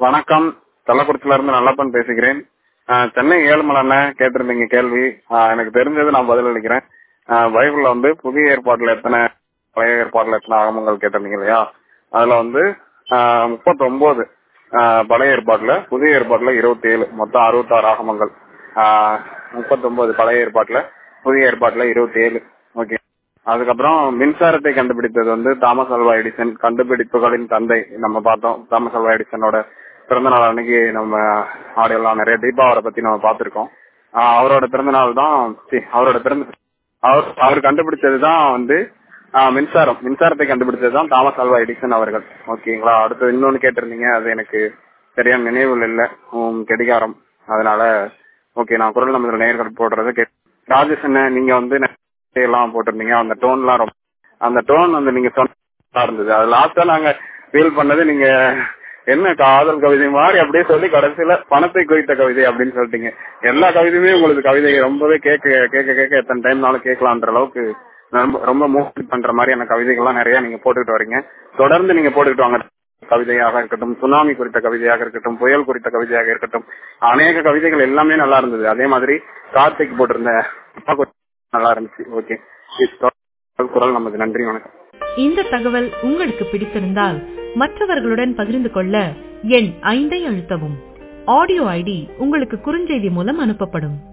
வணக்கம் கள்ளக்குறிச்சியில இருந்து நல்லப்பன் பேசுகிறேன் ஆஹ் சென்னை ஏழுமலைன்னு கேட்டிருந்தீங்க கேள்வி ஆஹ் எனக்கு தெரிஞ்சது நான் பதில் அளிக்கிறேன் ஆஹ் பைபிள்ல வந்து புதிய ஏற்பாட்டுல எத்தனை பழைய ஏற்பாட்டுல எத்தனை ஆகமங்கள் கேட்டிருந்தீங்க இல்லையா அதுல வந்து முப்பத்தொன்பது பழைய ஏற்பாட்டுல புதிய ஏற்பாட்டுல இருபத்தி ஏழு மொத்தம் அறுபத்தாறு ஆகமங்கள் முப்பத்தொன்பது பழைய ஏற்பாட்டுல புதிய ஏற்பாட்டுல இருபத்தி ஏழு ஓகே அதுக்கப்புறம் மின்சாரத்தை கண்டுபிடித்தது வந்து தாமஸ் அல்வா எடிசன் கண்டுபிடிப்புகளின் தந்தை நம்ம பார்த்தோம் தாமஸ் அல்வா எடிசனோட பிறந்த நாள் அன்னைக்கு நம்ம ஆடியோலாம் நிறைய டீப்பா அவரை பத்தி நம்ம பார்த்திருக்கோம் ஆஹ் அவரோட பிறந்த நாள் தான் சி, அவரோட பிறந்த அவர் அவர் கண்டுபிடிச்சது தான் வந்து ஆஹ் மின்சாரம் மின்சாரத்தை கண்டுபிடிச்சது தான் தாமஸ் அல்வா எடிசன் அவர்கள் ஓகேங்களா அடுத்து இன்னொன்னு கேட்டிருந்தீங்க அது எனக்கு சரியான நினைவில் இல்லை உம், கெடிகாரம் அதனால ஓகே நான் குரல் நம்ம நேர்கள் போடுறத கே ராஜேஷ் அண்ணன் நீங்க வந்து நிறைய எல்லாம் போட்டிருந்தீங்க அந்த டோன்லாம் ரொம்ப அந்த டோன் வந்து நீங்க சொன்னா இருந்தது அது லாஸ்டா நாங்க ஃபீல் பண்ணது நீங்க என்ன காதல் கவிதை மாதிரி அப்படியே சொல்லி கடைசியில பணத்தை குறித்த கவிதை அப்படின்னு சொல்லிட்டீங்க எல்லா கவிதையுமே உங்களுக்கு கவிதை ரொம்பவே கேட்க கேட்க கேட்க எத்தனை டைம்னாலும் கேட்கலான்ற அளவுக்கு ரொம்ப ரொம்ப மோட்டிவ் பண்ற மாதிரியான கவிதைகள்லாம் நிறைய நீங்க போட்டுக்கிட்டு வரீங்க தொடர்ந்து நீங்க போட்டுக்கிட்டு வாங்க கவிதையாக இருக்கட்டும் சுனாமி குறித்த கவிதையாக இருக்கட்டும் புயல் குறித்த கவிதையாக இருக்கட்டும் அநேக கவிதைகள் எல்லாமே நல்லா இருந்தது அதே மாதிரி கார்த்திக் போட்டிருந்த அப்பா குறித்த நல்லா இருந்துச்சு ஓகே குரல் நமக்கு நன்றி வணக்கம் இந்த தகவல் உங்களுக்கு பிடித்திருந்தால் மற்றவர்களுடன் பகிர்ந்து கொள்ள எண் ஐந்தை அழுத்தவும் ஆடியோ ஐடி உங்களுக்கு குறுஞ்செய்தி மூலம் அனுப்பப்படும்